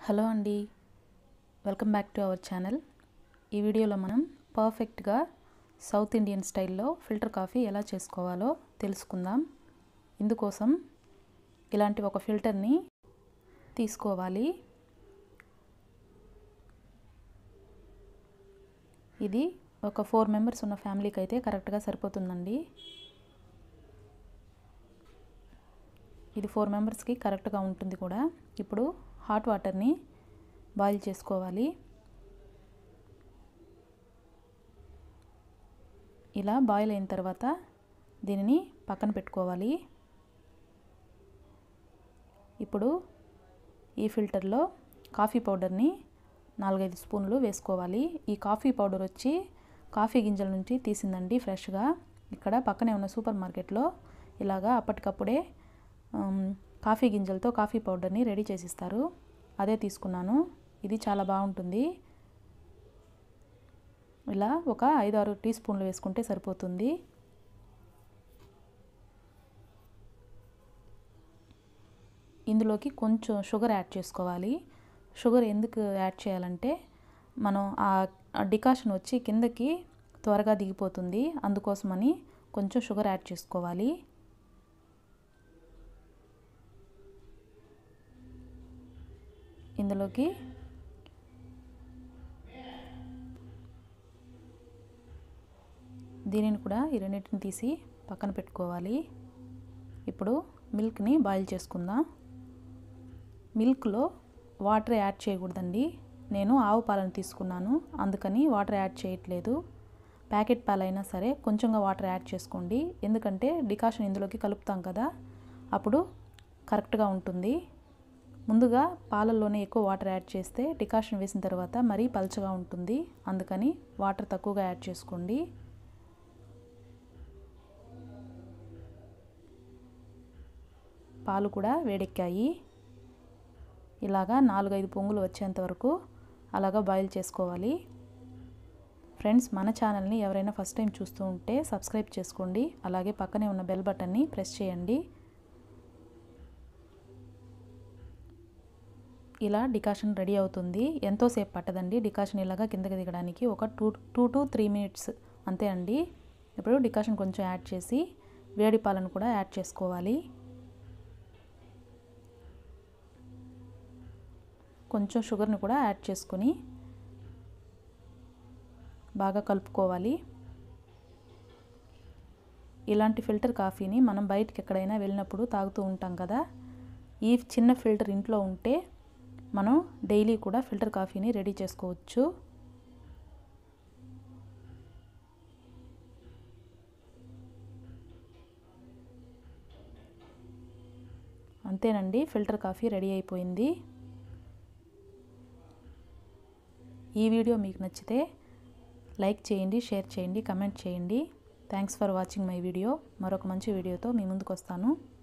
hello అండి welcome back to our channel ఈ వీడియోలో మనం పర్ఫెక్ట్గా సౌత్ ఇండియన్ స్టైల్లో ఫిల్టర్ కాఫీ ఎలా చేసుకోవాలో తెలుసుకుందాం ఇందుకోసం ఇలాంటి ఒక ఫిల్టర్ని తీసుకోవాలి ఇది ఒక ఫోర్ మెంబర్స్ ఉన్న ఫ్యామిలీకి అయితే కరెక్ట్గా సరిపోతుందండి ఇది ఫోర్ మెంబర్స్కి కరెక్ట్గా ఉంటుంది కూడా ఇప్పుడు హాట్ వాటర్ని బాయిల్ చేసుకోవాలి ఇలా బాయిల్ అయిన తర్వాత దీనిని పక్కన పెట్టుకోవాలి ఇప్పుడు ఈ ఫిల్టర్లో కాఫీ పౌడర్ని నాలుగైదు స్పూన్లు వేసుకోవాలి ఈ కాఫీ పౌడర్ వచ్చి కాఫీ గింజల నుంచి తీసిందండి ఫ్రెష్గా ఇక్కడ పక్కనే ఉన్న సూపర్ మార్కెట్లో ఇలాగా అప్పటికప్పుడే కాఫీ గింజలతో కాఫీ పౌడర్ని రెడీ చేసిస్తారు అదే తీసుకున్నాను ఇది చాలా బాగుంటుంది ఇలా ఒక ఐదు ఆరు టీ స్పూన్లు వేసుకుంటే సరిపోతుంది ఇందులోకి కొంచెం షుగర్ యాడ్ చేసుకోవాలి షుగర్ ఎందుకు యాడ్ చేయాలంటే మనం ఆ డికాషన్ వచ్చి కిందకి త్వరగా దిగిపోతుంది అందుకోసమని కొంచెం షుగర్ యాడ్ చేసుకోవాలి ఇందులోకి దీనిని కూడా ఈ రెండింటిని తీసి పక్కన పెట్టుకోవాలి ఇప్పుడు మిల్క్ని బాయిల్ చేసుకుందాం మిల్క్లో వాటర్ యాడ్ చేయకూడదండి నేను ఆవు పాలను తీసుకున్నాను అందుకని వాటర్ యాడ్ చేయట్లేదు ప్యాకెట్ పాలైనా సరే కొంచెంగా వాటర్ యాడ్ చేసుకోండి ఎందుకంటే డికాషన్ ఇందులోకి కలుపుతాం కదా అప్పుడు కరెక్ట్గా ఉంటుంది ముందుగా పాలల్లోనే ఎక్కువ వాటర్ యాడ్ చేస్తే డికాషన్ వేసిన తర్వాత మరీ పల్చగా ఉంటుంది అందుకని వాటర్ తక్కువగా యాడ్ చేసుకోండి పాలు కూడా వేడెక్కాయి ఇలాగా నాలుగైదు పొంగులు వచ్చేంత వరకు అలాగా బాయిల్ చేసుకోవాలి ఫ్రెండ్స్ మన ఛానల్ని ఎవరైనా ఫస్ట్ టైం చూస్తూ ఉంటే సబ్స్క్రైబ్ చేసుకోండి అలాగే పక్కనే ఉన్న బెల్ బటన్ని ప్రెస్ చేయండి ఇలా డికాషన్ రెడీ అవుతుంది ఎంతోసేపు పట్టదండి డికాషన్ ఇలాగా కిందకి దిగడానికి ఒక two two to three minutes అంతే అండి ఇప్పుడు డికాషన్ కొంచెం యాడ్ చేసి వేడి పాలను కూడా యాడ్ చేసుకోవాలి కొంచెం షుగర్ని కూడా యాడ్ చేసుకొని బాగా కలుపుకోవాలి ఇలాంటి ఫిల్టర్ కాఫీని మనం బయటికి ఎక్కడైనా వెళ్ళినప్పుడు తాగుతూ ఉంటాం కదా ఈ చిన్న ఫిల్టర్ ఇంట్లో ఉంటే మనం డైలీ కూడా ఫిల్టర్ కాఫీని రెడీ చేసుకోవచ్చు అంతేనండి ఫిల్టర్ కాఫీ రెడీ అయిపోయింది ఈ వీడియో మీకు నచ్చితే లైక్ చేయండి షేర్ చేయండి కమెంట్ చేయండి thanks for watching my video మరొక మంచి వీడియోతో మీ ముందుకు వస్తాను